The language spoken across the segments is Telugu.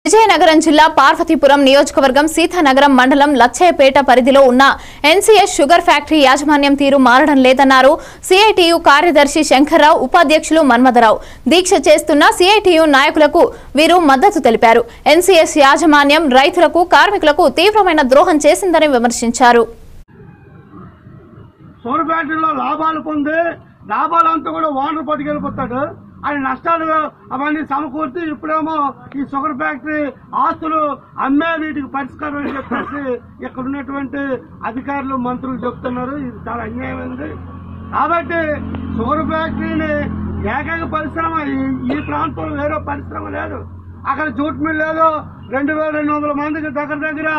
విజయనగరం జిల్లా పార్వతీపురం నియోజకవర్గం సీతానగరం మండలం లచ్చయ్యపేట పరిధిలో ఉన్న ఎన్సీఎస్ షుగర్ ఫ్యాక్టరీ యాజమాన్యం తీరు మారడం లేదన్నారు సిఐటియు కార్యదర్శి శంకర్రావు ఉపాధ్యక్షులు మన్మథరావు దీక్ష చేస్తున్న సిఐటియు నాయకులకు వీరు మద్దతు తెలిపారు ఎన్సీఎస్ యాజమాన్యం రైతులకు కార్మికులకు తీవ్రమైన ద్రోహం చేసిందని విమర్శించారు సోర్ ఫ్యాక్టరీలో లాభాలు పొంది లాభాలంతా కూడా ఓనర్ పట్టుకెళ్ళిపోతాడు ఆయన నష్టాలు అవన్నీ సమకూర్చి ఇప్పుడేమో ఈ షుగర్ ఫ్యాక్టరీ ఆస్తులు అమ్మే వీటికి పరిష్కారం అని చెప్పేసి ఇక్కడ ఉన్నటువంటి అధికారులు మంత్రులు చెప్తున్నారు ఇది చాలా అన్యాయమైంది కాబట్టి షుగర్ ఫ్యాక్టరీని ఏకైక పరిశ్రమ ఈ- ఈ ప్రాంతంలో వేరే పరిశ్రమ లేదు అక్కడ జూట్ మిల్ లేదు రెండు వేల రెండు వందల మందికి దగ్గర దగ్గర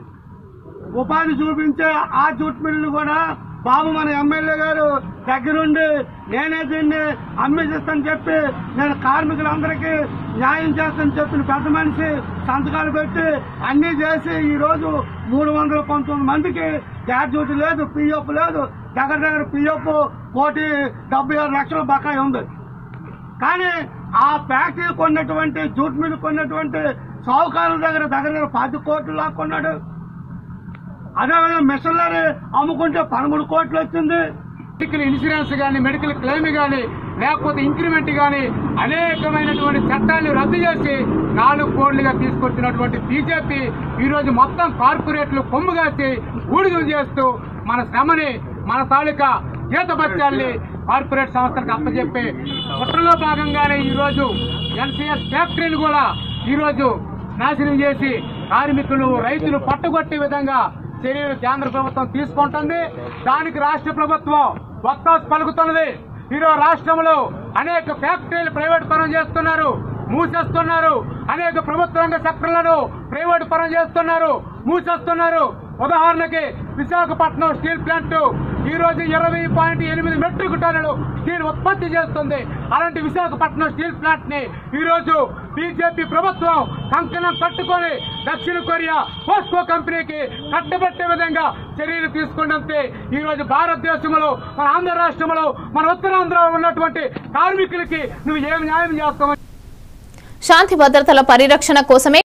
ఉపాధి చూపించే ఆ జూట్ మిల్లు కూడా బాబు మన ఎమ్మెల్యే గారు దగ్గరుండి నేనే దీన్ని అమ్మేసిస్తాను చెప్పి నేను కార్మికులందరికీ న్యాయం చేస్తానని చెప్పిన పెద్ద మనిషి సంతకాలు పెట్టి అన్ని చేసి ఈ రోజు మూడు వందల పంతొమ్మిది మందికి గ్రాడ్యుయేట్ లేదు పిఎఫ్ లేదు దగ్గర దగ్గర పిఎఫ్ కోటి డెబ్బై ఆరు లక్షల బకాయి ఉంది కానీ ఆ ఫ్యాక్టరీ కొన్నటువంటి జూట్ మిల్ కొన్నటువంటి సాహుకారుల దగ్గర దగ్గర దగ్గర పది కోట్లు లాక్కున్నాడు అదేవిధంగా మిషనరీ అమ్ముకుంటే పదమూడు కోట్లు వచ్చింది మెడికల్ ఇన్సూరెన్స్ కానీ మెడికల్ క్లెయిమ్ కానీ లేకపోతే ఇంక్రిమెంట్ కానీ అనేకమైనటువంటి చట్టాలను రద్దు చేసి నాలుగు కోట్లుగా తీసుకొచ్చినటువంటి బీజేపీ ఈ రోజు మొత్తం కార్పొరేట్లు కొమ్ము కాసి ఊడిగం చేస్తూ మన శ్రమని మన తాలూకా జీతభత్యాల్ని కార్పొరేట్ సంస్థలకు అప్పచెప్పి కుట్రలో భాగంగానే ఈ రోజు ఎన్సీఎస్ ఫ్యాక్టరీని కూడా ఈ రోజు నాశనం చేసి కార్మికులు రైతులు పట్టుకొట్టే విధంగా చర్యలు కేంద్ర ప్రభుత్వం తీసుకుంటుంది దానికి రాష్ట్ర ప్రభుత్వం వత్తాసు పలుకుతున్నది ఈరోజు రాష్ట్రంలో అనేక ఫ్యాక్టరీలు ప్రైవేట్ పరం చేస్తున్నారు మూసేస్తున్నారు అనేక ప్రభుత్వ రంగ సెక్టర్లను ప్రైవేట్ పరం చేస్తున్నారు మూసేస్తున్నారు ఉదాహరణకి విశాఖపట్నం స్టీల్ ప్లాంట్ ఈ రోజు ఇరవై పాయింట్ ఎనిమిది మెట్రిక్ టన్నులు స్టీల్ ఉత్పత్తి చేస్తుంది అలాంటి విశాఖపట్నం స్టీల్ ప్లాంట్ ని ఈ రోజు బీజేపీ ప్రభుత్వం కంకణం కట్టుకొని దక్షిణ కొరియా పోస్కో కంపెనీకి కట్టబెట్టే విధంగా చర్యలు తీసుకుంటే ఈ రోజు భారతదేశంలో మన ఆంధ్ర రాష్ట్రంలో మన ఉత్తరాంధ్రలో ఉన్నటువంటి కార్మికులకి నువ్వు ఏం న్యాయం చేస్తావు శాంతి భద్రతల పరిరక్షణ కోసమే